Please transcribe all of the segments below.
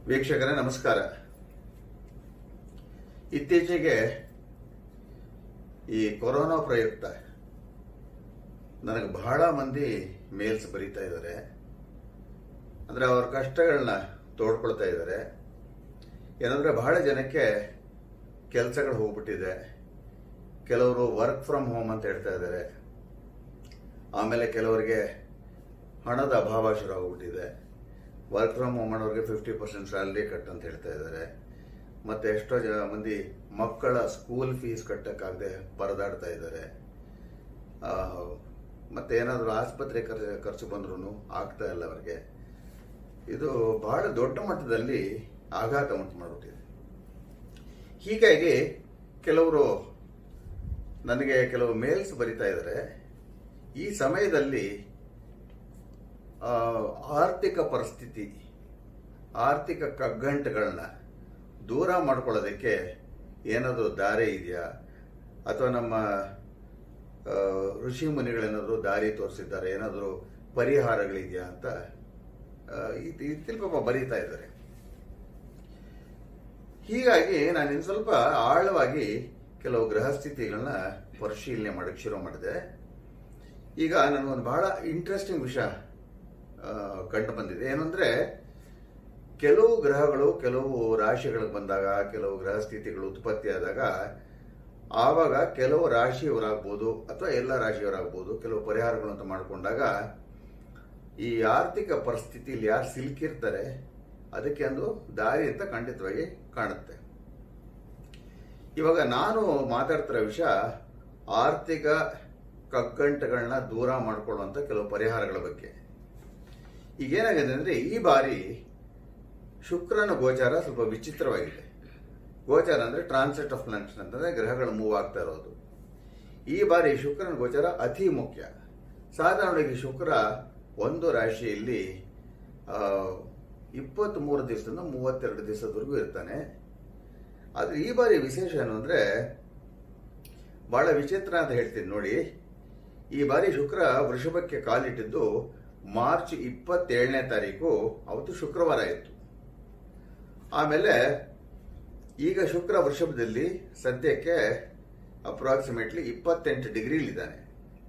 ವೀಕ್ಷಕರೇ ನಮಸ್ಕಾರ ಇತ್ತೀಚೆಗೆ ಈ ಕೊರೋನಾ ಪ್ರಯುಕ್ತ ನನಗೆ ಬಹಳ ಮಂದಿ ಮೇಲ್ಸ್ ಬರೀತಾ ಇದ್ದಾರೆ ಅಂದ್ರೆ ಅವ್ರ ಕಷ್ಟಗಳನ್ನ ತೋಡ್ಕೊಳ್ತಾ ಇದ್ದಾರೆ ಏನಂದ್ರೆ ಬಹಳ ಜನಕ್ಕೆ ಕೆಲಸಗಳು ಹೋಗ್ಬಿಟ್ಟಿದೆ ಕೆಲವರು ವರ್ಕ್ ಫ್ರಮ್ ಹೋಮ್ ಅಂತ ಹೇಳ್ತಾ ಇದ್ದಾರೆ ಆಮೇಲೆ ಕೆಲವರಿಗೆ ಹಣದ ಅಭಾವ ಶುರು ಆಗ್ಬಿಟ್ಟಿದೆ ವರ್ಕ್ ಫ್ರಮ್ ಹೋಮ್ ಮಾಡೋರಿಗೆ ಫಿಫ್ಟಿ ಪರ್ಸೆಂಟ್ ಸ್ಯಾಲ್ರಿ ಕಟ್ ಅಂತ ಹೇಳ್ತಾ ಇದ್ದಾರೆ ಮತ್ತೆ ಎಷ್ಟೋ ಜನ ಮಂದಿ ಮಕ್ಕಳ ಸ್ಕೂಲ್ ಫೀಸ್ ಕಟ್ಟಕ್ಕಾಗದೆ ಪರದಾಡ್ತಾ ಇದ್ದಾರೆ ಆ, ಮತ್ತೆ ಏನಾದರೂ ಆಸ್ಪತ್ರೆ ಖರ್ಚು ಖರ್ಚು ಬಂದ್ರೂ ಆಗ್ತಾ ಇಲ್ಲ ಅವರಿಗೆ ಇದು ಬಹಳ ದೊಡ್ಡ ಮಟ್ಟದಲ್ಲಿ ಆಘಾತ ಉಂಟು ಮಾಡಿಬಿಟ್ಟಿದೆ ಹೀಗಾಗಿ ಕೆಲವರು ನನಗೆ ಕೆಲವು ಮೇಲ್ಸ್ ಬರಿತಾ ಇದ್ದಾರೆ ಈ ಸಮಯದಲ್ಲಿ ಆ, ಆರ್ಥಿಕ ಪರಿಸ್ಥಿತಿ ಆರ್ಥಿಕ ಕಗ್ಗಂಟುಗಳನ್ನ ದೂರ ಮಾಡ್ಕೊಳ್ಳೋದಕ್ಕೆ ಏನಾದರೂ ದಾರಿ ಇದೆಯಾ ಅಥವಾ ನಮ್ಮ ಆ, ಋಷಿ ಮುನಿಗಳೇನಾದರೂ ದಾರಿ ತೋರಿಸಿದ್ದಾರೆ ಏನಾದರೂ ಪರಿಹಾರಗಳಿದೆಯಾ ಅಂತ ಆ, ಈ ಈ ಪಾಪ ಬರೀತಾ ಇದ್ದಾರೆ ಹೀಗಾಗಿ ನಾನು ಇನ್ನು ಸ್ವಲ್ಪ ಆಳವಾಗಿ ಕೆಲವು ಗ್ರಹ ಸ್ಥಿತಿಗಳನ್ನ ಪರಿಶೀಲನೆ ಮಾಡಕ್ಕೆ ಶುರು ಮಾಡಿದೆ ಈಗ ನನಗೊಂದು ಬಹಳ ಇಂಟ್ರೆಸ್ಟಿಂಗ್ ವಿಷಯ ಆ, ಕಂಡು ಬಂದಿದೆ ಏನಂದ್ರೆ ಕೆಲವು ಗ್ರಹಗಳು ಕೆಲವು ರಾಶಿಗಳಿಗೆ ಬಂದಾಗ ಕೆಲವು ಗ್ರಹ ಸ್ಥಿತಿಗಳು ಉತ್ಪತ್ತಿ ಆದಾಗ ಆವಾಗ ಕೆಲವು ರಾಶಿಯವರಾಗ್ಬೋದು ಅಥವಾ ಎಲ್ಲ ರಾಶಿಯವರಾಗ್ಬೋದು ಕೆಲವು ಪರಿಹಾರಗಳು ಅಂತ ಮಾಡಿಕೊಂಡಾಗ ಈ ಆರ್ಥಿಕ ಪರಿಸ್ಥಿತಿಯಲ್ಲಿ ಯಾರು ಸಿಲುಕಿರ್ತಾರೆ ಅದಕ್ಕೆ ಒಂದು ದಾರಿ ಅಂತ ಖಂಡಿತವಾಗಿ ಕಾಣುತ್ತೆ ಇವಾಗ ನಾನು ಮಾತಾಡ್ತಿರೋ ವಿಷಯ ಆರ್ಥಿಕ ಕಗ್ಗಂಟುಗಳನ್ನ ದೂರ ಮಾಡಿಕೊಳ್ಳುವಂತ ಕೆಲವು ಪರಿಹಾರಗಳ ಬಗ್ಗೆ ಈಗೇನಾಗಿದೆ ಅಂದ್ರೆ ಈ ಬಾರಿ ಶುಕ್ರನ ಗೋಚಾರ ಸ್ವಲ್ಪ ವಿಚಿತ್ರವಾಗಿದೆ ಗೋಚಾರ ಅಂದ್ರೆ ಟ್ರಾನ್ಸಿಟ್ ಆಫ್ ಪ್ಲಾನೆಟ್ಸ್ ಅಂತಂದ್ರೆ ಗ್ರಹಗಳು ಮೂವ್ ಆಗ್ತಾ ಇರೋದು ಈ ಬಾರಿ ಶುಕ್ರನ ಗೋಚಾರ ಅತಿ ಮುಖ್ಯ ಸಾಧಾರಣವಾಗಿ ಶುಕ್ರ ಒಂದು ರಾಶಿಯಲ್ಲಿ ಇಪ್ಪತ್ತ್ ಮೂರು ದಿವಸದಿಂದ ಮೂವತ್ತೆರಡು ದಿವಸದವರೆಗೂ ಇರ್ತಾನೆ ಆದ್ರೆ ಈ ಬಾರಿ ವಿಶೇಷ ಏನು ಅಂದ್ರೆ ಬಹಳ ವಿಚಿತ್ರ ಅಂತ ಹೇಳ್ತೀನಿ ನೋಡಿ ಈ ಬಾರಿ ಶುಕ್ರ ವೃಷಭಕ್ಕೆ ಕಾಲಿಟ್ಟಿದ್ದು ಮಾರ್ಚ್ ಇಪ್ಪತ್ತೇಳನೇ ತಾರೀಕು ಅವತ್ತು ಶುಕ್ರವಾರ ಇತ್ತು ಆಮೇಲೆ ಈಗ ಶುಕ್ರ ವೃಷಭದಲ್ಲಿ ಸದ್ಯಕ್ಕೆ ಅಪ್ರಾಕ್ಸಿಮೇಟ್ಲಿ ಇಪ್ಪತ್ತೆಂಟು ಡಿಗ್ರಿಲಿದ್ದಾನೆ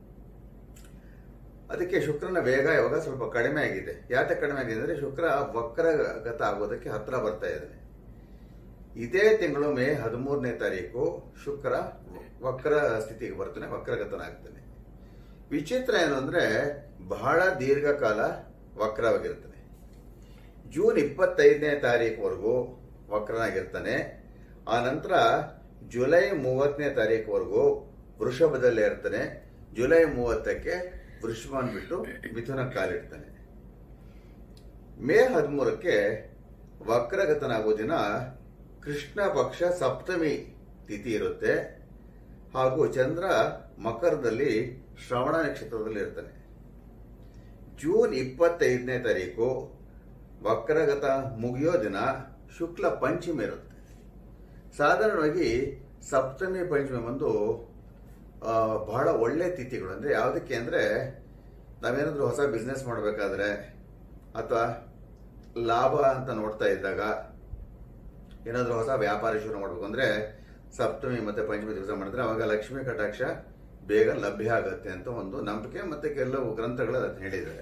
ಅದಕ್ಕೆ ಶುಕ್ರನ ವೇಗ ಇವಾಗ ಸ್ವಲ್ಪ ಕಡಿಮೆ ಆಗಿದೆ ಯಾಕೆ ಕಡಿಮೆ ಆಗಿದೆ ಅಂದ್ರೆ ಶುಕ್ರ ವಕ್ರಗತ ಆಗೋದಕ್ಕೆ ಹತ್ರ ಬರ್ತಾ ಇದ್ದಾನೆ ಇದೇ ತಿಂಗಳು ಮೇ ಹದಿಮೂರನೇ ತಾರೀಕು ಶುಕ್ರ ವಕ್ರ ಸ್ಥಿತಿಗೆ ಬರ್ತಾನೆ ವಕ್ರಗತನಾಗ್ತಾನೆ ವಿಚಿತ್ರ ಏನು ಅಂದ್ರೆ ಬಹಳ ದೀರ್ಘಕಾಲ ವಕ್ರವಾಗಿರ್ತಾನೆ ಜೂನ್ ಇಪ್ಪತ್ತೈದನೇ ತಾರೀಕುವರೆಗೂ ವಕ್ರನಾಗಿರ್ತಾನೆ ಆ ನಂತರ ಜುಲೈ ಮೂವತ್ತನೇ ತಾರೀಕುವರೆಗೂ ವೃಷಭದಲ್ಲೇ ಇರ್ತಾನೆ ಜುಲೈ ಮೂವತ್ತಕ್ಕೆ ವೃಷಭನ್ ಬಿಟ್ಟು ಮಿಥುನ ಕಾಲಿಡ್ತಾನೆ ಮೇ ಹದಿಮೂರಕ್ಕೆ ವಕ್ರಗತನಾಗುವ ದಿನ ಕೃಷ್ಣ ಪಕ್ಷ ಸಪ್ತಮಿ ತಿಥಿ ಇರುತ್ತೆ ಹಾಗೂ ಚಂದ್ರ ಮಕರದಲ್ಲಿ ಶ್ರವಣ ನಕ್ಷತ್ರದಲ್ಲಿ ಇರ್ತಾನೆ ಜೂನ್ ಇಪ್ಪತ್ತೈದನೇ ತಾರೀಕು ವಕ್ರಗತ ಮುಗಿಯೋ ದಿನ ಶುಕ್ಲ ಪಂಚಮಿ ಇರುತ್ತೆ ಸಾಧಾರಣವಾಗಿ ಸಪ್ತಮಿ ಪಂಚಮಿ ಬಂದು ಆ, ಬಹಳ ಒಳ್ಳೆ ತಿಥಿಗಳು ಅಂದ್ರೆ ಯಾವುದಕ್ಕೆ ಅಂದ್ರೆ ನಾವೇನಾದ್ರೂ ಹೊಸ ಬಿಸ್ನೆಸ್ ಮಾಡಬೇಕಾದ್ರೆ ಅಥವಾ ಲಾಭ ಅಂತ ನೋಡ್ತಾ ಇದ್ದಾಗ ಏನಾದ್ರೂ ಹೊಸ ವ್ಯಾಪಾರ ಶುರು ಮಾಡಬೇಕು ಅಂದ್ರೆ ಸಪ್ತಮಿ ಮತ್ತೆ ಪಂಚಮಿ ದಿವಸ ಮಾಡಿದ್ರೆ ಅವಾಗ ಲಕ್ಷ್ಮೀ ಕಟಾಕ್ಷ ಬೇಗ ಲಭ್ಯ ಆಗುತ್ತೆ ಅಂತ ಒಂದು ನಂಬಿಕೆ ಮತ್ತೆ ಕೆಲವು ಗ್ರಂಥಗಳು ಅದನ್ನ ಹೇಳಿದ್ದಾರೆ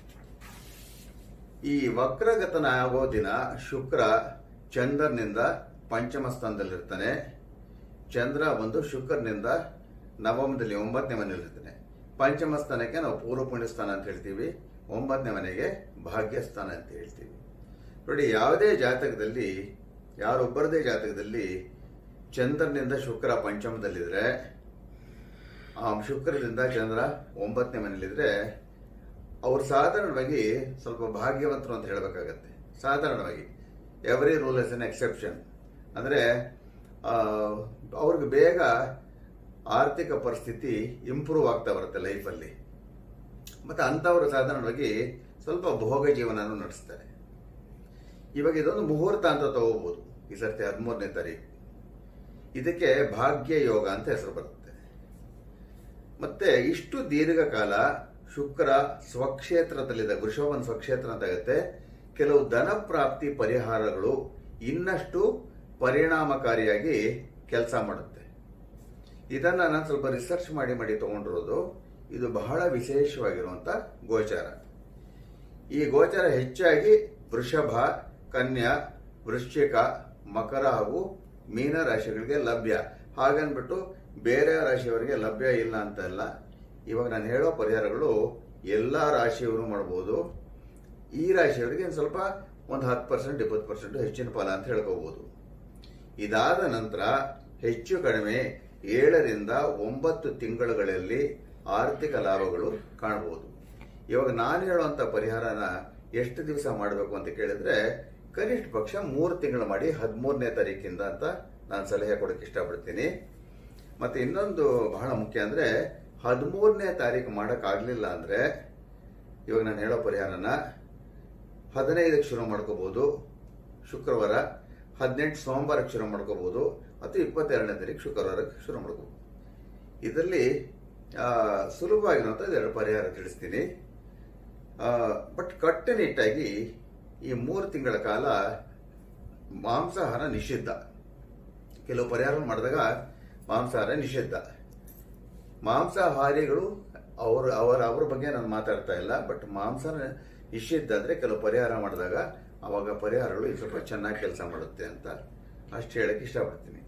ಈ ವಕ್ರಗತನ ಆಗೋ ದಿನ ಶುಕ್ರ ಚಂದ್ರನಿಂದ ಪಂಚಮ ಸ್ಥಾನದಲ್ಲಿರ್ತಾನೆ ಚಂದ್ರ ಬಂದು ಶುಕ್ರನಿಂದ ನವಮದಲ್ಲಿ ಒಂಬತ್ತನೇ ಮನೆಯಲ್ಲಿರ್ತಾನೆ ಪಂಚಮ ಸ್ಥಾನಕ್ಕೆ ನಾವು ಪೂರ್ವ ಪುಣ್ಯ ಸ್ಥಾನ ಅಂತ ಹೇಳ್ತೀವಿ ಒಂಬತ್ತನೇ ಮನೆಗೆ ಭಾಗ್ಯಸ್ಥಾನ ಅಂತ ಹೇಳ್ತೀವಿ ನೋಡಿ ಯಾವುದೇ ಜಾತಕದಲ್ಲಿ ಯಾರೊಬ್ಬರದೇ ಜಾತಕದಲ್ಲಿ ಚಂದ್ರನಿಂದ ಶುಕ್ರ ಪಂಚಮದಲ್ಲಿದ್ರೆ ಆ ಶುಕ್ರದಿಂದ ಚಂದ್ರ ಒಂಬತ್ತನೇ ಮನೆಯಲ್ಲಿದ್ರೆ ಅವ್ರು ಸಾಧಾರಣವಾಗಿ ಸ್ವಲ್ಪ ಭಾಗ್ಯವಂತರು ಅಂತ ಹೇಳಬೇಕಾಗತ್ತೆ ಸಾಧಾರಣವಾಗಿ every rule is an exception ಅಂದ್ರೆ ಆ, ಅವ್ರಿಗೆ ಬೇಗ ಆರ್ಥಿಕ ಪರಿಸ್ಥಿತಿ ಇಂಪ್ರೂವ್ ಆಗ್ತಾ ಬರುತ್ತೆ ಲೈಫಲ್ಲಿ ಮತ್ತೆ ಅಂಥವ್ರು ಸಾಧಾರಣವಾಗಿ ಸ್ವಲ್ಪ ಭೋಗ ಜೀವನನೂ ನಡೆಸ್ತಾರೆ ಇವಾಗ ಇದೊಂದು ಮುಹೂರ್ತ ಅಂತ ತಗೋಬಹುದು ಈ ಸರ್ತಿ ಹದಿಮೂರನೇ ತಾರೀಕು ಇದಕ್ಕೆ ಭಾಗ್ಯ ಯೋಗ ಅಂತ ಹೆಸರು ಬರುತ್ತೆ ಮತ್ತೆ ಇಷ್ಟು ದೀರ್ಘಕಾಲ ಶುಕ್ರ ಸ್ವಕ್ಷೇತ್ರದಲ್ಲಿದ್ದ ವೃಷಭನ್ ಸ್ವಕ್ಷೇತ್ರ ಅಂತ ಆಗುತ್ತೆ ಕೆಲವು ಧನ ಪ್ರಾಪ್ತಿ ಪರಿಹಾರಗಳು ಇನ್ನಷ್ಟು ಪರಿಣಾಮಕಾರಿಯಾಗಿ ಕೆಲಸ ಮಾಡುತ್ತೆ ಇದನ್ನ ನಾನು ಸ್ವಲ್ಪ ರಿಸರ್ಚ್ ಮಾಡಿ ಮಾಡಿ ತಗೊಂಡಿರೋದು ಇದು ಬಹಳ ವಿಶೇಷವಾಗಿರುವಂತ ಗೋಚಾರ ಈ ಗೋಚಾರ ಹೆಚ್ಚಾಗಿ ವೃಷಭ ಕನ್ಯಾ ವೃಶ್ಚಿಕ ಮಕರ ಹಾಗೂ ಮೀನ ರಾಶಿಗಳಿಗೆ ಲಭ್ಯ ಹಾಗನ್ಬಿಟ್ಟು ಬೇರೆ ರಾಶಿಯವರಿಗೆ ಲಭ್ಯ ಇಲ್ಲ ಅಂತ ಅಲ್ಲ ಇವಾಗ ನಾನು ಹೇಳೋ ಪರಿಹಾರಗಳು ಎಲ್ಲ ರಾಶಿಯವರು ಮಾಡ್ಬೋದು ಈ ರಾಶಿಯವರಿಗೆ ಒಂದು ಸ್ವಲ್ಪ ಒಂದು ಹತ್ತು ಪರ್ಸೆಂಟ್ ಇಪ್ಪತ್ತು ಪರ್ಸೆಂಟ್ ಹೆಚ್ಚಿನ ಫಲ ಅಂತ ಹೇಳ್ಕೋಬಹುದು ಇದಾದ ನಂತರ ಹೆಚ್ಚು ಕಡಿಮೆ ಏಳರಿಂದ ಒಂಬತ್ತು ತಿಂಗಳುಗಳಲ್ಲಿ ಆರ್ಥಿಕ ಲಾಭಗಳು ಕಾಣಬಹುದು ಇವಾಗ ನಾನು ಹೇಳುವಂತ ಪರಿಹಾರನ ಎಷ್ಟು ದಿವಸ ಮಾಡಬೇಕು ಅಂತ ಕೇಳಿದ್ರೆ ಕನಿಷ್ಠ ಪಕ್ಷ ಮೂರು ತಿಂಗಳು ಮಾಡಿ ಹದಿಮೂರನೇ ತಾರೀಕಿಂದ ಅಂತ ನಾನು ಸಲಹೆ ಕೊಡಕ್ಕೆ ಇಷ್ಟಪಡ್ತೀನಿ ಮತ್ತೆ ಇನ್ನೊಂದು ಬಹಳ ಮುಖ್ಯ ಅಂದ್ರೆ ಹದಿಮೂರನೇ ತಾರೀಕು ಮಾಡಕ್ ಆಗ್ಲಿಲ್ಲ ಅಂದ್ರೆ ಇವಾಗ ನಾನು ಹೇಳೋ ಪರಿಹಾರನ ಹದಿನೈದಕ್ಕೆ ಶುರು ಮಾಡ್ಕೋಬಹುದು ಶುಕ್ರವಾರ ಹದಿನೆಂಟು ಸೋಮವಾರಕ್ಕೆ ಶುರು ಮಾಡ್ಕೋಬಹುದು ಅಥವಾ ಇಪ್ಪತ್ತೆರಡನೇ ತಾರೀಕು ಶುಕ್ರವಾರಕ್ಕೆ ಶುರು ಮಾಡ್ಕೋಬಹುದು ಇದರಲ್ಲಿ ಆ, ಸುಲಭವಾಗಿರುವಂಥ ಎರಡು ಪರಿಹಾರ ತಿಳಿಸ್ತೀನಿ ಬಟ್ ಕಟ್ಟುನಿಟ್ಟಾಗಿ ಈ ಮೂರು ತಿಂಗಳ ಕಾಲ ಮಾಂಸಾಹಾರ ನಿಷಿದ್ಧ ಕೆಲವು ಪರಿಹಾರ ಮಾಡಿದಾಗ ಮಾಂಸಾಹಾರ ನಿಷಿದ್ಧ ಮಾಂಸಾಹಾರಿಗಳು ಅವ್ರ ಅವರ ಅವ್ರ ಬಗ್ಗೆ ನಾನು ಮಾತಾಡ್ತಾ ಇಲ್ಲ ಬಟ್ ಮಾಂಸ ನಿಷಿದ್ಧ ಅಂದ್ರೆ ಕೆಲವು ಪರಿಹಾರ ಮಾಡಿದಾಗ ಅವಾಗ ಪರಿಹಾರಗಳು ಇದು ಸ್ವಲ್ಪ ಚೆನ್ನಾಗಿ ಕೆಲಸ ಮಾಡುತ್ತೆ ಅಂತ ಅಷ್ಟು ಹೇಳಕ್ ಇಷ್ಟಪಡ್ತೀನಿ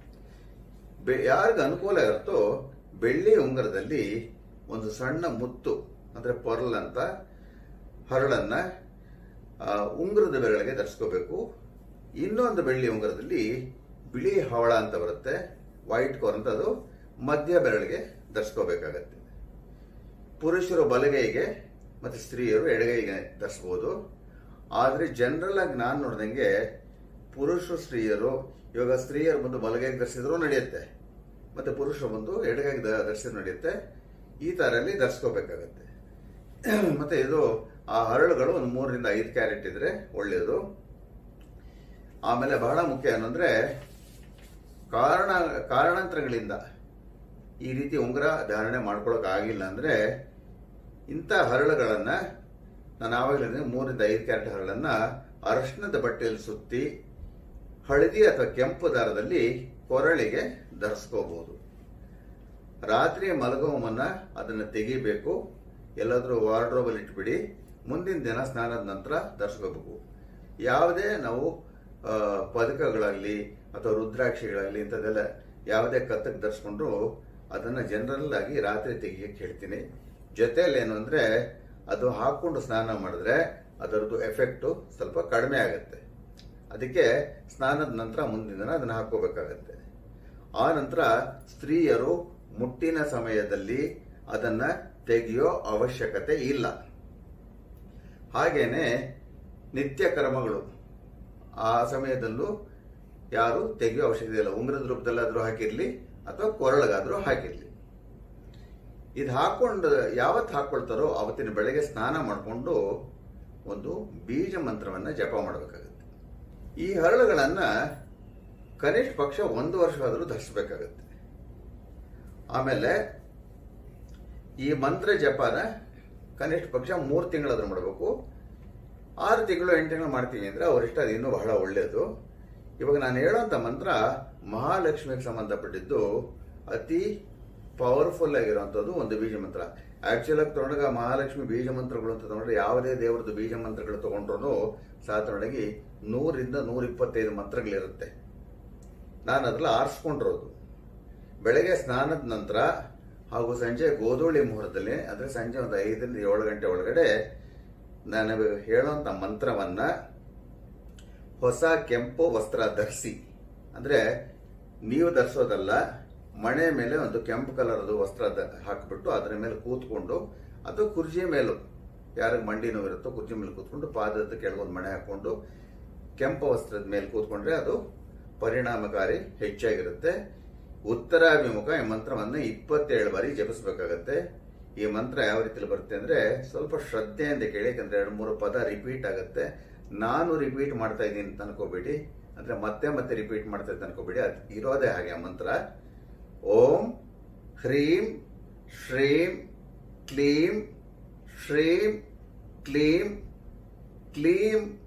ಬೆ- ಯಾರಿಗ ಅನುಕೂಲ ಇರುತ್ತೋ ಬೆಳ್ಳಿ ಉಂಗುರದಲ್ಲಿ ಒಂದು ಸಣ್ಣ ಮುತ್ತು ಅಂದ್ರೆ ಪೊರ್ಲ್ ಅಂತ ಹರಳನ್ನ ಆ, ಉಂಗುರದ ಬೆರಳಿಗೆ ಧರಿಸ್ಕೋಬೇಕು ಇನ್ನೊಂದು ಬೆಳ್ಳಿ ಉಂಗುರದಲ್ಲಿ ಬಿಳಿ ಹವಳ ಅಂತ ಬರುತ್ತೆ ವೈಟ್ ಕೋರ್ ಅಂತ ಅದು ಮಧ್ಯ ಬೆರಳಿಗೆ ಧರಿಸ್ಕೋಬೇಕಾಗತ್ತೆ ಪುರುಷರು ಬಲಗೈಗೆ ಮತ್ತೆ ಸ್ತ್ರೀಯರು ಎಡಗೈಗೆ ಧರಿಸ್ಬೋದು ಆದ್ರೆ ಜನರಲ್ ಆಗಿ ನಾನು ನೋಡ್ದಂಗೆ ಪುರುಷ ಸ್ತ್ರೀಯರು ಇವಾಗ ಸ್ತ್ರೀಯರು ಬಂದು ಬಲಗೈಗೆ ಧರಿಸಿದ್ರು ನಡೆಯುತ್ತೆ ಮತ್ತೆ ಪುರುಷರು ಬಂದು ಎಡಗೈಗೆ ಧ- ಧರಿಸಿದ್ರು ನಡೆಯುತ್ತೆ ಈ ತರಲ್ಲಿ ಧರಿಸ್ಕೋಬೇಕಾಗತ್ತೆ ಮತ್ತೆ ಇದು ಆ ಹರಳುಗಳು ಒಂದು ಮೂರರಿಂದ ಐದು ಕ್ಯಾರೆಟ್ ಇದ್ರೆ ಒಳ್ಳೆಯದು ಆಮೇಲೆ ಬಹಳ ಮುಖ್ಯ ಏನಂದ್ರೆ ಕಾರಣ ಕಾರಣಾಂತರಗಳಿಂದ ಈ ರೀತಿ ಉಂಗುರ ಧಾರಣೆ ಮಾಡ್ಕೊಳಕ್ ಆಗಿಲ್ಲ ಅಂದ್ರೆ ಇಂಥ ಹರಳುಗಳನ್ನ ನಾನು ಆವಾಗಲೇ ಹೇಳಿದೆ, ಮೂರರಿಂದ ಐದು ಕ್ಯಾರೆಟ್ ಹರಳನ್ನ ಅರಶಿನದ ಬಟ್ಟೆಯಲ್ಲಿ ಸುತ್ತಿ ಹಳದಿ ಅಥವಾ ಕೆಂಪು ದಾರದಲ್ಲಿ ಕೊರಳಿಗೆ ಧರಿಸ್ಕೋಬಹುದು ರಾತ್ರಿ ಮಲಗುವ ಮುನ್ನ ಅದನ್ನು ತೆಗಿಬೇಕು ಎಲ್ಲಾದ್ರೂ ವಾರ್ಡ್ರೋಬಲ್ಲಿ ಇಟ್ಬಿಡಿ ಮುಂದಿನ ದಿನ ಸ್ನಾನದ ನಂತರ ಧರಿಸ್ಕೋಬೇಕು ಯಾವುದೇ ನಾವು ಆ, ಪದಕಗಳಾಗ್ಲಿ ಅಥವಾ ರುದ್ರಾಕ್ಷಿಗಳಾಗ್ಲಿ ಇಂಥದ್ದೆಲ್ಲ ಯಾವುದೇ ಕತ್ತಕ್ಕೆ ಧರಿಸ್ಕೊಂಡ್ರು ಅದನ್ನ ಜನರಲ್ ಆಗಿ ರಾತ್ರಿ ತೆಗಿಯಕ್ಕೆ ಹೇಳ್ತೀನಿ ಜೊತೆಯಲ್ಲಿ ಏನು ಅಂದ್ರೆ ಅದು ಹಾಕೊಂಡು ಸ್ನಾನ ಮಾಡಿದ್ರೆ ಅದರದ್ದು ಎಫೆಕ್ಟ್ ಸ್ವಲ್ಪ ಕಡಿಮೆ ಆಗುತ್ತೆ ಅದಕ್ಕೆ ಸ್ನಾನದ ನಂತರ ಮುಂದಿನ ದಿನ ಅದನ್ನ ಹಾಕೋಬೇಕಾಗತ್ತೆ ಆ ನಂತರ ಸ್ತ್ರೀಯರು ಮುಟ್ಟಿನ ಸಮಯದಲ್ಲಿ ಅದನ್ನ ತೆಗೆಯೋ ಅವಶ್ಯಕತೆ ಇಲ್ಲ ಹಾಗೇನೆ ನಿತ್ಯ ಕರ್ಮಗಳು ಆ ಸಮಯದಲ್ಲೂ ಯಾರು ತೆಗೆಯೋ ಅವಶ್ಯಕತೆ ಇಲ್ಲ ಉಂಗುರದ ರೂಪದಲ್ಲಾದ್ರೂ ಹಾಕಿರ್ಲಿ ಅಥವಾ ಕೊರಳಗಾದ್ರೂ ಹಾಕಿರ್ಲಿ ಇದು ಹಾಕೊಂಡು ಯಾವತ್ತು ಹಾಕೊಳ್ತಾರೋ ಅವತ್ತಿನ ಬೆಳಗ್ಗೆ ಸ್ನಾನ ಮಾಡಿಕೊಂಡು ಒಂದು ಬೀಜ ಮಂತ್ರವನ್ನ ಜಪ ಮಾಡಬೇಕಾಗುತ್ತೆ ಈ ಹರಳುಗಳನ್ನ ಕನಿಷ್ಠ ಪಕ್ಷ ಒಂದು ವರ್ಷವಾದರೂ ಧರಿಸಬೇಕಾಗತ್ತೆ ಆಮೇಲೆ ಈ ಮಂತ್ರ ಜಪನ ಕನಿಷ್ಠ ಪಕ್ಷ ಮೂರು ತಿಂಗಳಾದ್ರೂ ಮಾಡಬೇಕು ಆರು ತಿಂಗಳು ಎಂಟು ತಿಂಗಳು ಮಾಡ್ತೀವಿ ಅಂದ್ರೆ ಅವರಿಷ್ಟ ಅದು ಇನ್ನೂ ಬಹಳ ಒಳ್ಳೆಯದು ಇವಾಗ ನಾನು ಹೇಳೋಂಥ ಮಂತ್ರ ಮಹಾಲಕ್ಷ್ಮಿಗೆ ಸಂಬಂಧಪಟ್ಟಿದ್ದು ಅತಿ ಪವರ್ಫುಲ್ ಆಗಿರುವಂಥದ್ದು ಒಂದು ಬೀಜ ಮಂತ್ರ ಆಕ್ಚುಲ್ ಆಗಿ ತಗೊಂಡಾಗ ಮಹಾಲಕ್ಷ್ಮಿ ಬೀಜ ಮಂತ್ರಗಳು ಅಂತ ತಗೊಂಡ್ರೆ ಯಾವುದೇ ದೇವರದ್ದು ಬೀಜ ಮಂತ್ರಗಳು ತಗೊಂಡ್ರು ಸಾಧಾರಣವಾಗಿ ನೂರಿಂದ ನೂರ ಇಪ್ಪತ್ತೈದು ಮಂತ್ರಗಳಿರುತ್ತೆ ನಾನು ಅದ್ರಲ್ಲಿ ಆರಿಸ್ಕೊಂಡಿರೋದು ಬೆಳಗ್ಗೆ ಸ್ನಾನದ ನಂತರ ಹಾಗೂ ಸಂಜೆ ಗೋಧೂಳಿ ಮುಹೂರ್ತದಲ್ಲಿ ಅಂದ್ರೆ ಸಂಜೆ ಒಂದು ಐದರಿಂದ ಏಳು ಗಂಟೆ ಒಳಗಡೆ ನಾನು ಹೇಳುವಂತ ಮಂತ್ರವನ್ನ ಹೊಸ ಕೆಂಪು ವಸ್ತ್ರ ಧರಿಸಿ ಅಂದ್ರೆ ನೀವು ಧರಿಸೋದಲ್ಲ ಮಣೆ ಮೇಲೆ ಒಂದು ಕೆಂಪು ಕಲರ್ದು ವಸ್ತ್ರ ದ- ಹಾಕ್ಬಿಟ್ಟು ಅದರ ಮೇಲೆ ಕೂತ್ಕೊಂಡು ಅಥವಾ ಕುರ್ಜಿ ಮೇಲೂ ಯಾರಿಗೆ ಮಂಡಿ ನೋವಿರುತ್ತೋ ಕುರ್ಜಿ ಮೇಲೆ ಕೂತ್ಕೊಂಡು ಪಾದದ ಕೆಳಗೊಂದು ಮಣೆ ಹಾಕೊಂಡು ಕೆಂಪು ವಸ್ತ್ರದ ಮೇಲೆ ಕೂತ್ಕೊಂಡ್ರೆ ಅದು ಪರಿಣಾಮಕಾರಿ ಹೆಚ್ಚಾಗಿರುತ್ತೆ ಉತ್ತರಾಭಿಮುಖ ಈ ಮಂತ್ರವನ್ನ ಇಪ್ಪತ್ತೇಳು ಬಾರಿ ಜಪಿಸಬೇಕಾಗತ್ತೆ ಈ ಮಂತ್ರ ಯಾವ ರೀತಿಲಿ ಬರುತ್ತೆ ಅಂದ್ರೆ ಸ್ವಲ್ಪ ಶ್ರದ್ಧೆಯಿಂದ ಕೇಳಿ ಯಾಕಂದ್ರೆ ಎರಡು ಮೂರು ಪದ ರಿಪೀಟ್ ಆಗುತ್ತೆ ನಾನು ರಿಪೀಟ್ ಮಾಡ್ತಾ ಇದ್ದೀನಿ ಅಂತ ಅನ್ಕೋಬೇಡಿ ಅಂದ್ರೆ ಮತ್ತೆ ಮತ್ತೆ ರಿಪೀಟ್ ಮಾಡ್ತಾ ಇದ್ದ ಅನ್ಕೋಬೇಡಿ ಅದು ಇರೋದೇ ಹಾಗೆ ಆ ಮಂತ್ರ ಓಂ ಹ್ರೀಂ ಶ್ರೀಂ ಕ್ಲೀಂ ಶ್ರೀಂ ಕ್ಲೀಂ ಕ್ಲೀಂ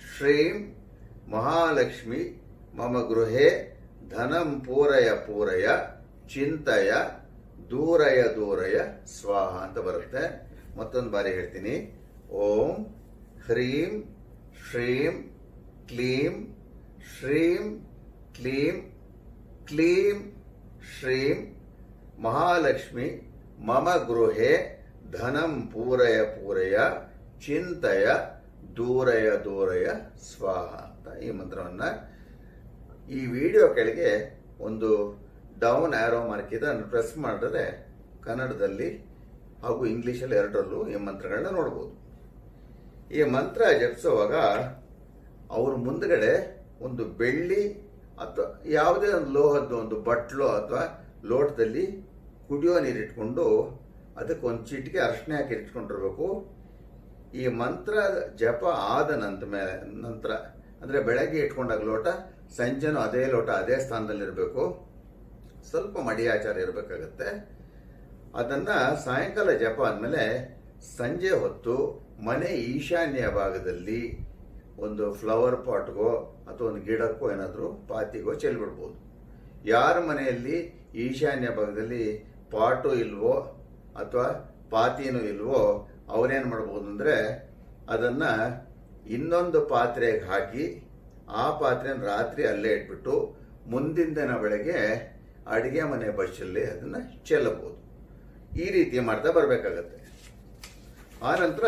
ಶ್ರೀಂ ಮಹಾಲಕ್ಷ್ಮಿ ಮಮ ಗೃಹೆ ಧನಂ ಪೂರಯ ಪೂರಯ ಚಿಂತಯ ದೂರಯ ದೂರಯ ಸ್ವಾಹ ಅಂತ ಬರುತ್ತೆ ಮತ್ತೊಂದು ಬಾರಿ ಹೇಳ್ತೀನಿ ಓಂ ಹ್ರೀಂ ಶ್ರೀಂ ಕ್ಲೀಂ ಶ್ರೀಂ ಕ್ಲೀಂ ಕ್ಲೀಂ ಶ್ರೀಂ ಮಹಾಲಕ್ಷ್ಮಿ ಮಮ ಗೃಹೆ ಧನಂ ಪೂರಯ ಪೂರಯ ಚಿಂತಯ ದೂರಯ ದೂರಯ ಸ್ವಾಹ ಅಂತ ಈ ಮಂತ್ರವನ್ನ ಈ ವಿಡಿಯೋ ಕೆಳಗೆ ಒಂದು ಡೌನ್ ಆರೋ ಮಾರ್ಕ್ ಇದೆ ಅದನ್ನು ಪ್ರೆಸ್ ಮಾಡಿದ್ರೆ ಕನ್ನಡದಲ್ಲಿ ಹಾಗೂ ಇಂಗ್ಲಿಷಲ್ಲಿ ಎರಡರಲ್ಲೂ ಈ ಮಂತ್ರಗಳನ್ನ ನೋಡ್ಬೋದು ಈ ಮಂತ್ರ ಜಪಿಸುವಾಗ ಅವ್ರ ಮುಂದ್ಗಡೆ ಒಂದು ಬೆಳ್ಳಿ ಅಥವಾ ಯಾವುದೇ ಒಂದು ಲೋಹದ್ದು ಒಂದು ಬಟ್ಲು ಅಥವಾ ಲೋಟದಲ್ಲಿ ಕುಡಿಯೋ ನೀರು ಇಟ್ಕೊಂಡು ಅದಕ್ಕೆ ಒಂದು ಚಿಟಿಕೆ ಅರ್ಶಿನ ಹಾಕಿ ಇಟ್ಕೊಂಡಿರ್ಬೇಕು ಈ ಮಂತ್ರ ಜಪ ಆದ ನಂತರ ಮೇಲೆ ನಂತರ ಅಂದ್ರೆ ಬೆಳಗ್ಗೆ ಇಟ್ಕೊಂಡಾಗ ಲೋಟ ಸಂಜೆನೂ ಅದೇ ಲೋಟ ಅದೇ ಸ್ಥಾನದಲ್ಲಿರಬೇಕು ಸ್ವಲ್ಪ ಮಡಿಯಾಚಾರ ಇರಬೇಕಾಗತ್ತೆ ಅದನ್ನ ಸಾಯಂಕಾಲ ಜಪ ಆದ್ಮೇಲೆ ಸಂಜೆ ಹೊತ್ತು ಮನೆ ಈಶಾನ್ಯ ಭಾಗದಲ್ಲಿ ಒಂದು ಫ್ಲವರ್ ಪಾಟ್ಗೋ ಅಥವಾ ಒಂದು ಗಿಡಕ್ಕೋ ಏನಾದರೂ ಪಾತಿಗೋ ಚೆಲ್ಬಿಡ್ಬೋದು ಯಾರ ಮನೆಯಲ್ಲಿ ಈಶಾನ್ಯ ಭಾಗದಲ್ಲಿ ಪಾಟು ಇಲ್ವೋ ಅಥವಾ ಪಾತಿನೂ ಇಲ್ವೋ ಅವ್ರೇನ್ ಮಾಡ್ಬೋದು ಅಂದ್ರೆ ಅದನ್ನ ಇನ್ನೊಂದು ಪಾತ್ರೆಗೆ ಹಾಕಿ ಆ ಪಾತ್ರೆನ ರಾತ್ರಿ ಅಲ್ಲೇ ಇಟ್ಬಿಟ್ಟು ಮುಂದಿನ ದಿನ ಬೆಳಗ್ಗೆ ಅಡಿಗೆ ಮನೆ ಬಸ್ಸಲ್ಲಿ ಅದನ್ನ ಚೆಲ್ಲಬಹುದು ಈ ರೀತಿ ಮಾಡ್ತಾ ಬರ್ಬೇಕಾಗತ್ತೆ ಆ ನಂತರ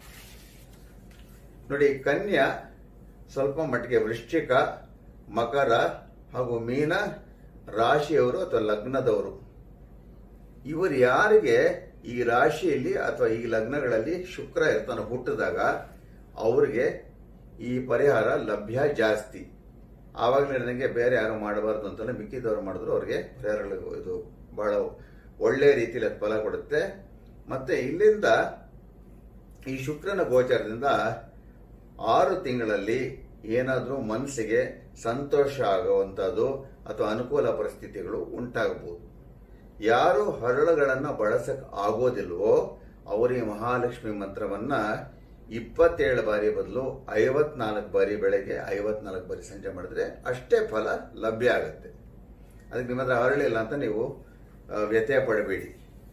ನೋಡಿ ಕನ್ಯಾ ಸ್ವಲ್ಪ ಮಟ್ಟಿಗೆ ವೃಶ್ಚಿಕ ಮಕರ ಹಾಗೂ ಮೀನ ರಾಶಿಯವರು ಅಥವಾ ಲಗ್ನದವರು ಇವರು ಯಾರಿಗೆ ಈ ರಾಶಿಯಲ್ಲಿ ಅಥವಾ ಈ ಲಗ್ನಗಳಲ್ಲಿ ಶುಕ್ರ ಇರ್ತಾನೆ ಹುಟ್ಟಿದಾಗ ಅವ್ರಿಗೆ ಈ ಪರಿಹಾರ ಲಭ್ಯ ಜಾಸ್ತಿ ಆವಾಗಲೇ ನನಗೆ ಬೇರೆ ಯಾರು ಮಾಡಬಾರ್ದು ಅಂತಲೇ ಮಿಕ್ಕಿದವರು ಮಾಡಿದ್ರು ಅವ್ರಿಗೆ ಪರಿಹಾರಗಳು ಇದು ಬಹಳ ಒಳ್ಳೆ ರೀತಿಯಲ್ಲಿ ಅದು ಫಲ ಕೊಡುತ್ತೆ ಮತ್ತೆ ಇಲ್ಲಿಂದ ಈ ಶುಕ್ರನ ಗೋಚರದಿಂದ ಆರು ತಿಂಗಳಲ್ಲಿ ಏನಾದರೂ ಮನಸ್ಸಿಗೆ ಸಂತೋಷ ಆಗುವಂಥದ್ದು ಅಥವಾ ಅನುಕೂಲ ಪರಿಸ್ಥಿತಿಗಳು ಉಂಟಾಗಬಹುದು ಯಾರು ಹರಳುಗಳನ್ನ ಬಳಸಕ್ ಆಗೋದಿಲ್ವೋ ಅವರು ಈ ಮಹಾಲಕ್ಷ್ಮಿ ಮಂತ್ರವನ್ನ ಇಪ್ಪತ್ತೇಳು ಬಾರಿ ಬದಲು ಐವತ್ನಾಲ್ಕು ಬಾರಿ ಬೆಳಗ್ಗೆ ಐವತ್ನಾಲ್ಕು ಬಾರಿ ಸಂಜೆ ಮಾಡಿದ್ರೆ ಅಷ್ಟೇ ಫಲ ಲಭ್ಯ ಆಗುತ್ತೆ ಅದಕ್ಕೆ ನಿಮ್ಮ ಹತ್ರ ಹರಳಿಲ್ಲ ಅಂತ ನೀವು ಆ, ವ್ಯತ್ಯಯ ಪಡಬೇಡಿ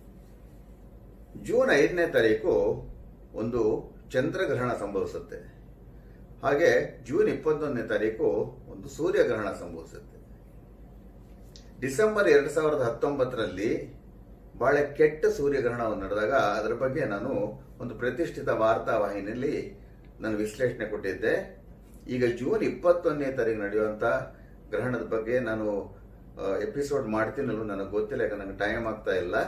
ಜೂನ್ ಐದನೇ ತಾರೀಕು ಒಂದು ಚಂದ್ರಗ್ರಹಣ ಸಂಭವಿಸುತ್ತೆ ಹಾಗೆ ಜೂನ್ ಇಪ್ಪತ್ತೊಂದನೇ ತಾರೀಕು ಒಂದು ಸೂರ್ಯಗ್ರಹಣ ಸಂಭವಿಸುತ್ತೆ ಡಿಸೆಂಬರ್ ಎರಡ್ ಸಾವಿರದ ಹತ್ತೊಂಬತ್ತರಲ್ಲಿ ಬಹಳ ಕೆಟ್ಟ ಸೂರ್ಯಗ್ರಹಣ ನಡೆದಾಗ ಅದರ ಬಗ್ಗೆ ನಾನು ಒಂದು ಪ್ರತಿಷ್ಠಿತ ವಾರ್ತಾ ವಾಹಿನಿಯಲ್ಲಿ ನಾನು ವಿಶ್ಲೇಷಣೆ ಕೊಟ್ಟಿದ್ದೆ ಈಗ ಜೂನ್ ಇಪ್ಪತ್ತೊಂದನೇ ತಾರೀಕು ನಡೆಯುವಂತ ಗ್ರಹಣದ ಬಗ್ಗೆ ನಾನು ಎಪಿಸೋಡ್ ಮಾಡ್ತೀನಲ್ಲೂ ನನಗೆ ಗೊತ್ತಿಲ್ಲ ಯಾಕಂದ್ರೆ ನನಗೆ ಟೈಮ್ ಆಗ್ತಾ ಇಲ್ಲ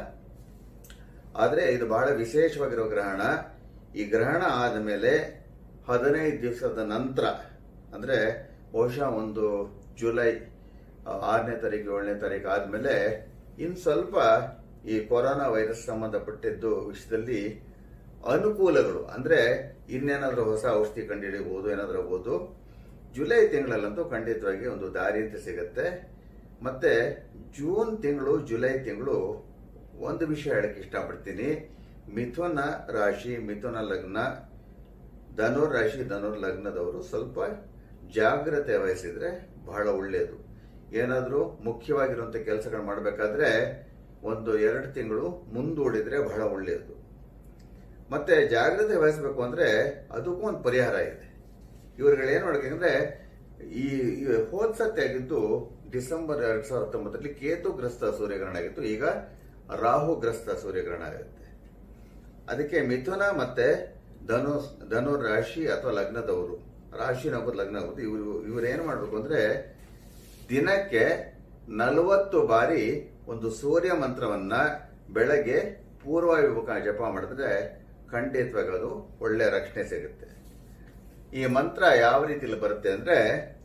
ಆದ್ರೆ ಇದು ಬಹಳ ವಿಶೇಷವಾಗಿರೋ ಗ್ರಹಣ ಈ ಗ್ರಹಣ ಆದ ಮೇಲೆ ಹದಿನೈದು ದಿವಸದ ನಂತರ ಅಂದ್ರೆ ಬಹುಶಃ ಒಂದು ಜುಲೈ ಆ, ಆರನೇ ತಾರೀಕು ಏಳನೇ ತಾರೀಕು ಆದ್ಮೇಲೆ ಇನ್ ಸ್ವಲ್ಪ ಈ ಕೊರೋನಾ ವೈರಸ್ ಸಂಬಂಧಪಟ್ಟಿದ್ದು ವಿಷಯದಲ್ಲಿ ಅನುಕೂಲಗಳು ಅಂದ್ರೆ ಇನ್ನೇನಾದ್ರೂ ಹೊಸ ಔಷಧಿ ಕಂಡುಹಿಡಿಯಬಹುದು ಏನಾದ್ರೂ ಆಗ್ಬೋದು ಜುಲೈ ತಿಂಗಳಲ್ಲಂತೂ ಖಂಡಿತವಾಗಿ ಒಂದು ದಾರಿ ಅಂತ ಸಿಗತ್ತೆ ಮತ್ತೆ ಜೂನ್ ತಿಂಗಳು ಜುಲೈ ತಿಂಗಳು ಒಂದು ವಿಷಯ ಹೇಳಕ್ ಇಷ್ಟಪಡ್ತೀನಿ ಮಿಥುನ ರಾಶಿ ಮಿಥುನ ಲಗ್ನ ಧನುರ್ ರಾಶಿ ಧನುರ್ ಲಗ್ನದವರು ಸ್ವಲ್ಪ ಜಾಗ್ರತೆ ವಹಿಸಿದ್ರೆ ಬಹಳ ಒಳ್ಳೆಯದು ಏನಾದರೂ ಮುಖ್ಯವಾಗಿರುವಂತ ಕೆಲಸಗಳು ಮಾಡಬೇಕಾದ್ರೆ ಒಂದು ಎರಡು ತಿಂಗಳು ಮುಂದೂಡಿದ್ರೆ ಬಹಳ ಒಳ್ಳೆಯದು ಮತ್ತೆ ಜಾಗ್ರತೆ ವಹಿಸಬೇಕು ಅಂದ್ರೆ ಅದಕ್ಕೂ ಒಂದು ಪರಿಹಾರ ಇದೆ ಇವ್ರುಗಳು ಏನ್ ಮಾಡ್ಬೇಕಂದ್ರೆ ಈ ಈ ಹೋದ್ ಸತಿ ಆಗಿದ್ದು ಡಿಸೆಂಬರ್ ಎರಡ್ ಸಾವಿರದ ಹತ್ತೊಂಬತ್ತರಲ್ಲಿ ಕೇತುಗ್ರಸ್ತ ಸೂರ್ಯಗ್ರಹಣ ಆಗಿತ್ತು ಈಗ ರಾಹುಗ್ರಸ್ತ ಸೂರ್ಯಗ್ರಹಣ ಆಗುತ್ತೆ ಅದಕ್ಕೆ ಮಿಥುನ ಮತ್ತೆ ಧನು ಧನು ರಾಶಿ ಅಥವಾ ಲಗ್ನದವರು ರಾಶಿ ನಗರ ಲಗ್ನ ಆಗುತ್ತೆ ಇವರು ಇವ್ರು ಏನ್ ಮಾಡ್ಬೇಕು ಅಂದ್ರೆ ದಿನಕ್ಕೆ ನಲವತ್ತು ಬಾರಿ ಒಂದು ಸೂರ್ಯ ಮಂತ್ರವನ್ನ ಬೆಳಗ್ಗೆ ಪೂರ್ವ ವಿಭುಕ ಜಪ ಮಾಡಿದ್ರೆ ಖಂಡಿತವಾಗಿ ಅದು ಒಳ್ಳೆ ರಕ್ಷಣೆ ಸಿಗುತ್ತೆ ಈ ಮಂತ್ರ ಯಾವ ರೀತಿಯಲ್ಲಿ ಬರುತ್ತೆ ಅಂದ್ರೆ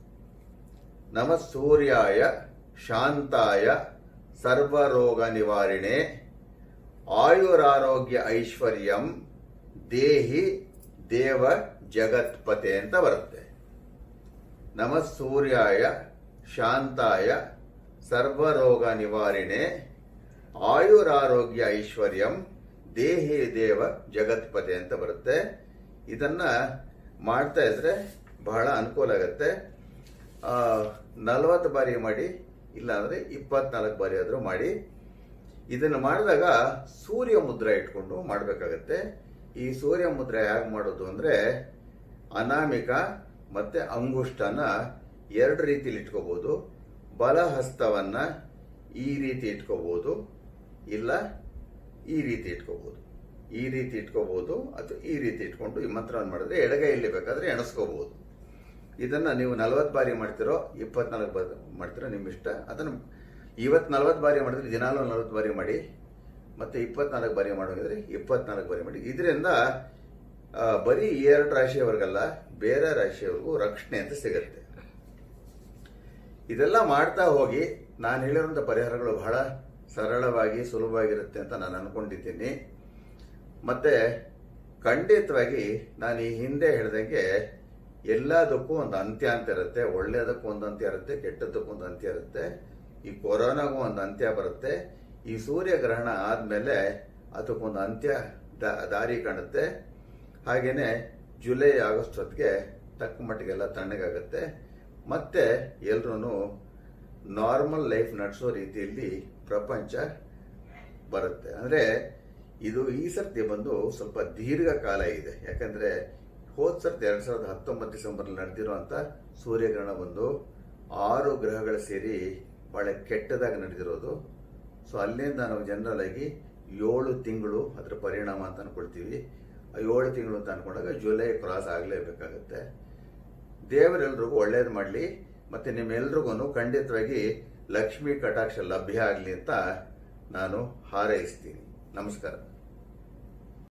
ನಮ ಸೂರ್ಯಾಯ ಶಾಂತಾಯ ಸರ್ವರೋಗ ನಿವಾರಣೆ ಆಯುರಾರೋಗ್ಯ ಐಶ್ವರ್ಯಂ ದೇಹಿ ದೇವ ಜಗತ್ಪತೆ ಅಂತ ಬರುತ್ತೆ ನಮ ಸೂರ್ಯಾಯ ಶಾಂತಾಯ ಸರ್ವರೋಗ ನಿವಾರಣೆ ಆಯುರಾರೋಗ್ಯ ಐಶ್ವರ್ಯಂ ದೇಹಿ ದೇವ ಜಗತ್ಪತೆ ಅಂತ ಬರುತ್ತೆ ಇದನ್ನ ಮಾಡ್ತಾ ಇದ್ರೆ ಬಹಳ ಅನುಕೂಲ ಆಗುತ್ತೆ ನಲವತ್ತು ಬಾರಿ ಮಾಡಿ ಇಲ್ಲಾಂದ್ರೆ ಇಪ್ಪತ್ನಾಲ್ಕು ಬಾರಿ ಆದರೂ ಮಾಡಿ ಇದನ್ನು ಮಾಡಿದಾಗ ಸೂರ್ಯ ಮುದ್ರೆ ಇಟ್ಕೊಂಡು ಮಾಡಬೇಕಾಗತ್ತೆ ಈ ಸೂರ್ಯ ಮುದ್ರೆ ಹೇಗೆ ಮಾಡೋದು ಅಂದ್ರೆ ಅನಾಮಿಕ ಮತ್ತೆ ಅಂಗುಷ್ಟನ ಎರಡು ರೀತಿಲಿ ಇಟ್ಕೋಬಹುದು ಬಲಹಸ್ತವನ್ನ ಈ ರೀತಿ ಇಟ್ಕೋಬಹುದು ಇಲ್ಲ ಈ ರೀತಿ ಇಟ್ಕೋಬಹುದು ಈ ರೀತಿ ಇಟ್ಕೋಬಹುದು ಅಥವಾ ಈ ರೀತಿ ಇಟ್ಕೊಂಡು ಈ ಮಂತ್ರವನ್ನು ಮಾಡಿದ್ರೆ ಎಡಗೈಯಲ್ಲಿ ಬೇಕಾದ್ರೆ ಎಣಸ್ಕೋಬಹುದು ಇದನ್ನ ನೀವು ನಲವತ್ತು ಬಾರಿ ಮಾಡ್ತಿರೋ ಇಪ್ಪತ್ನಾಲ್ಕು ಬಾರಿ ಮಾಡ್ತಿರೋ ನಿಮ್ಮ ಇಷ್ಟ ಅದನ್ನು ಇವತ್ತು ನಲವತ್ತು ಬಾರಿ ಮಾಡಿದ್ರೆ ದಿನಾಲೂ ನಲವತ್ತು ಬಾರಿ ಮಾಡಿ ಮತ್ತೆ ಇಪ್ಪತ್ನಾಲ್ಕು ಬಾರಿ ಮಾಡೋದಿದ್ರೆ ಇಪ್ಪತ್ನಾಲ್ಕು ಬಾರಿ ಮಾಡಿ ಇದರಿಂದ ಆ, ಬರೀ ಈ ಎರಡು ರಾಶಿಯವರೆಗಲ್ಲ ಬೇರೆ ರಾಶಿಯವರೆಗೂ ರಕ್ಷಣೆ ಅಂತ ಸಿಗುತ್ತೆ ಇದೆಲ್ಲ ಮಾಡ್ತಾ ಹೋಗಿ ನಾನು ಹೇಳಿರುವಂಥ ಪರಿಹಾರಗಳು ಬಹಳ ಸರಳವಾಗಿ ಸುಲಭವಾಗಿರುತ್ತೆ ಅಂತ ನಾನು ಅನ್ಕೊಂಡಿದ್ದೀನಿ ಮತ್ತೆ ಖಂಡಿತವಾಗಿ ನಾನು ಈ ಹಿಂದೆ ಹೇಳ್ದಂಗೆ ಎಲ್ಲದಕ್ಕೂ ಒಂದು ಅಂತ್ಯ ಅಂತ ಇರುತ್ತೆ ಒಳ್ಳೆಯದಕ್ಕೂ ಒಂದು ಅಂತ್ಯ ಇರುತ್ತೆ ಕೆಟ್ಟದ್ದಕ್ಕೂ ಒಂದು ಅಂತ್ಯ ಇರುತ್ತೆ ಈ ಕೊರೋನಾಗೂ ಒಂದು ಅಂತ್ಯ ಬರುತ್ತೆ ಈ ಸೂರ್ಯಗ್ರಹಣ ಆದಮೇಲೆ ಅದಕ್ಕೊಂದು ಅಂತ್ಯ ದಾ- ದಾರಿ ಕಾಣುತ್ತೆ ಹಾಗೇನೆ ಜುಲೈ ಆಗಸ್ಟ್ ಹೊತ್ತಿಗೆ ತಕ್ಕ ಮಟ್ಟಿಗೆಲ್ಲ ತಣ್ಣಗಾಗುತ್ತೆ ಮತ್ತೆ ಎಲ್ರೂ ನಾರ್ಮಲ್ ಲೈಫ್ ನಡೆಸೋ ರೀತಿಯಲ್ಲಿ ಪ್ರಪಂಚ ಬರುತ್ತೆ ಅಂದ್ರೆ ಇದು ಈ ಸರ್ತಿ ಬಂದು ಸ್ವಲ್ಪ ದೀರ್ಘಕಾಲ ಇದೆ ಯಾಕಂದ್ರೆ ಹೋದ್ ಸರ್ತಿ ಎರಡ್ ಸಾವಿರದ ಹತ್ತೊಂಬತ್ತು ಡಿಸೆಂಬರ್ ನಡೆದಿರುವಂತ ಸೂರ್ಯಗ್ರಹಣ ಬಂದು ಆರು ಗ್ರಹಗಳು ಸೇರಿ ಬಹಳ ಕೆಟ್ಟದಾಗಿ ನಡೆದಿರೋದು ಸೊ ಅಲ್ಲಿಂದ ನಾವು ಜನರಲ್ ಆಗಿ ಏಳು ತಿಂಗಳು ಅದರ ಪರಿಣಾಮ ಅಂತ ಅನ್ಕೊಳ್ತೀವಿ ಆ ಏಳು ತಿಂಗಳು ಅಂತ ಅನ್ಕೊಂಡಾಗ ಜುಲೈ ಕ್ರಾಸ್ ಆಗಲೇಬೇಕಾಗತ್ತೆ ದೇವರೆಲ್ರಿಗೂ ಒಳ್ಳೇದು ಮಾಡಲಿ ಮತ್ತೆ ನಿಮ್ಮೆಲ್ರಿಗೂ ಖಂಡಿತವಾಗಿ ಲಕ್ಷ್ಮೀ ಕಟಾಕ್ಷ ಲಭ್ಯ ಆಗಲಿ ಅಂತ ನಾನು ಹಾರೈಸ್ತೀನಿ ನಮಸ್ಕಾರ